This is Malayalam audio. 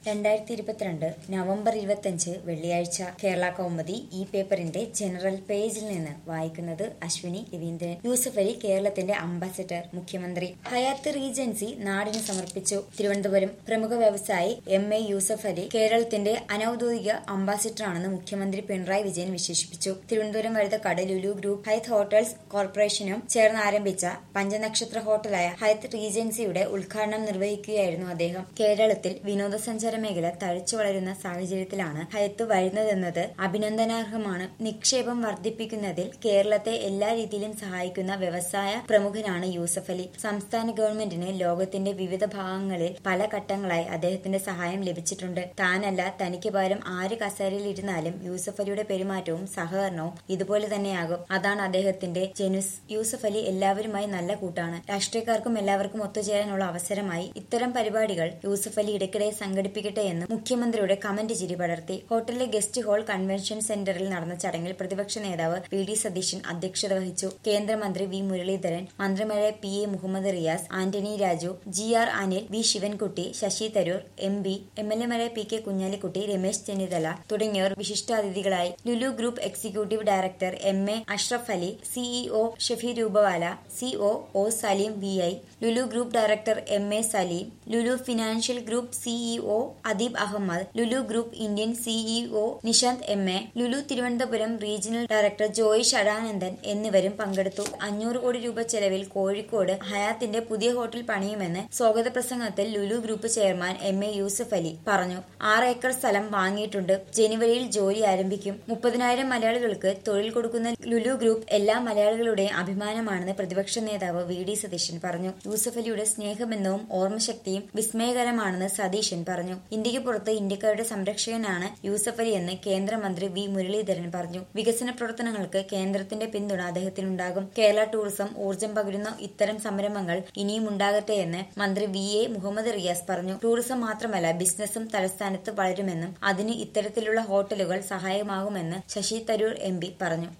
രണ്ടായിരത്തി ഇരുപത്തിരണ്ട് നവംബർ ഇരുപത്തിയഞ്ച് വെള്ളിയാഴ്ച കേരള കൗമുദി ഈ പേപ്പറിന്റെ ജനറൽ പേജിൽ നിന്ന് വായിക്കുന്നത് അശ്വിനി രവീന്ദ്രൻ യൂസഫ് അലി കേരളത്തിന്റെ അംബാസിഡർ മുഖ്യമന്ത്രി ഹയാത്ത് റീജൻസി നാടിന് സമർപ്പിച്ചു തിരുവനന്തപുരം പ്രമുഖ വ്യവസായി എം എ യൂസഫ് അലി കേരളത്തിന്റെ അനൌദ്യോഗിക അംബാസിഡറാണെന്ന് മുഖ്യമന്ത്രി പിണറായി വിജയൻ വിശേഷിപ്പിച്ചു Thiruvananthapuram Vazhuthacaud Lulu group Hyatt hotels കോർപ്പറേഷനും ചേർന്ന് ആരംഭിച്ച പഞ്ചനക്ഷത്ര ഹോട്ടലായ ഹൈത്ത് റീജൻസിയുടെ ഉദ്ഘാടനം നിർവഹിക്കുകയായിരുന്നു അദ്ദേഹം കേരളത്തിൽ വിനോദസഞ്ചാര മേഖല തഴച്ചു വളരുന്ന സാഹചര്യത്തിലാണ് ഹയത്ത് വരുന്നതെന്നത് അഭിനന്ദനാർഹമാണ് നിക്ഷേപം വർദ്ധിപ്പിക്കുന്നതിൽ കേരളത്തെ എല്ലാ രീതിയിലും സഹായിക്കുന്ന വ്യവസായ പ്രമുഖനാണ് യൂസഫ് അലി സംസ്ഥാന ഗവൺമെന്റിന് ലോകത്തിന്റെ വിവിധ ഭാഗങ്ങളിൽ പല ഘട്ടങ്ങളായി അദ്ദേഹത്തിന്റെ സഹായം ലഭിച്ചിട്ടുണ്ട് താനല്ല തനിക്ക് പകരം ആര് കസേരയിലിരുന്നാലും യൂസഫ് അലിയുടെ പെരുമാറ്റവും സഹകരണവും ഇതുപോലെ തന്നെയാകും അതാണ് അദ്ദേഹത്തിന്റെ ജനുസ് യൂസഫ് അലി എല്ലാവരുമായി നല്ല കൂട്ടാണ് രാഷ്ട്രീയക്കാർക്കും എല്ലാവർക്കും ഒത്തുചേരാനുള്ള അവസരമായി ഇത്തരം പരിപാടികൾ യൂസഫ് അലി ഇടയ്ക്കിടെ സംഘടിപ്പിക്കട്ടെ എന്ന് മുഖ്യമന്ത്രിയുടെ കമന്റ് ചിരി പടർത്തി ഹോട്ടലിലെ ഗസ്റ്റ് ഹാൾ കൺവെൻഷൻ സെന്ററിൽ നടന്ന ചടങ്ങിൽ പ്രതിപക്ഷ നേതാവ് വി ഡി സതീശൻ അധ്യക്ഷത വഹിച്ചു കേന്ദ്രമന്ത്രി വി മുരളീധരൻ മന്ത്രിമാരായ P A Muhammad Riyas Antony Raju G R Anil V Sivankutty Shashi Tharoor M P M L എമാരായ പി കെ കുഞ്ഞാലിക്കുട്ടി രമേശ് ചെന്നിത്തല തുടങ്ങിയവർ വിശിഷ്ടാതിഥികളായി Lulu group executive director M A Ashraf Ali CEO Shafi Rupawala C O O Saleem V I Lulu group director M A Saleem Lulu financial group CEO Adeeb Ahmed Lulu group Indian CEO Nishanth M A Lulu Thiruvananthapuram regional director Joy ഷടാനന്ദൻ എന്നിവരും പങ്കെടുത്തു അഞ്ഞൂറ് കോടി രൂപ ചെലവിൽ കോഴിക്കോട് ഹയാത്തിന്റെ പുതിയ ഹോട്ടൽ പണിയുമെന്ന് സ്വാഗത പ്രസംഗത്തിൽ Lulu group chairman M A Yusuff Ali പറഞ്ഞു ആറ് ഏക്കർ സ്ഥലം വാങ്ങിയിട്ടുണ്ട് ജനുവരിയിൽ ജോലി ആരംഭിക്കും മുപ്പതിനായിരം മലയാളികൾക്ക് തൊഴിൽ കൊടുക്കുന്ന ലുലു ഗ്രൂപ്പ് എല്ലാ മലയാളികളുടെയും അഭിമാനമാണെന്ന് പ്രതിപക്ഷ നേതാവ് വി ഡി സതീശൻ പറഞ്ഞു യൂസഫ് അലിയുടെ സ്നേഹബന്ധവും ഓർമ്മശക്തിയും വിസ്മയകരമാണെന്ന് സതീശൻ പറഞ്ഞു ഇന്ത്യക്ക് പുറത്ത് ഇന്ത്യക്കാരുടെ സംരക്ഷകനാണ് യൂസഫ് അലി എന്ന് കേന്ദ്രമന്ത്രി വി മുരളീധരൻ പറഞ്ഞു വികസന പ്രവർത്തനങ്ങൾക്ക് കേന്ദ്രത്തിന്റെ പിന്തുണ അദ്ദേഹത്തിനുണ്ടാകും കേരള ടൂറിസം ഊർജം പകരുന്ന ഇത്തരം സംരംഭങ്ങൾ ഇനിയും ഉണ്ടാകട്ടെ എന്ന് മന്ത്രി വി എ മുഹമ്മദ് റിയാസ് പറഞ്ഞു ടൂറിസം മാത്രമല്ല ബിസിനസ്സും തലസ്ഥാനത്ത് വളരുമെന്നും അതിന് ഇത്തരത്തിലുള്ള ഹോട്ടലുകൾ സഹായമാകുമെന്ന് ശശി തരൂർ എം പറഞ്ഞു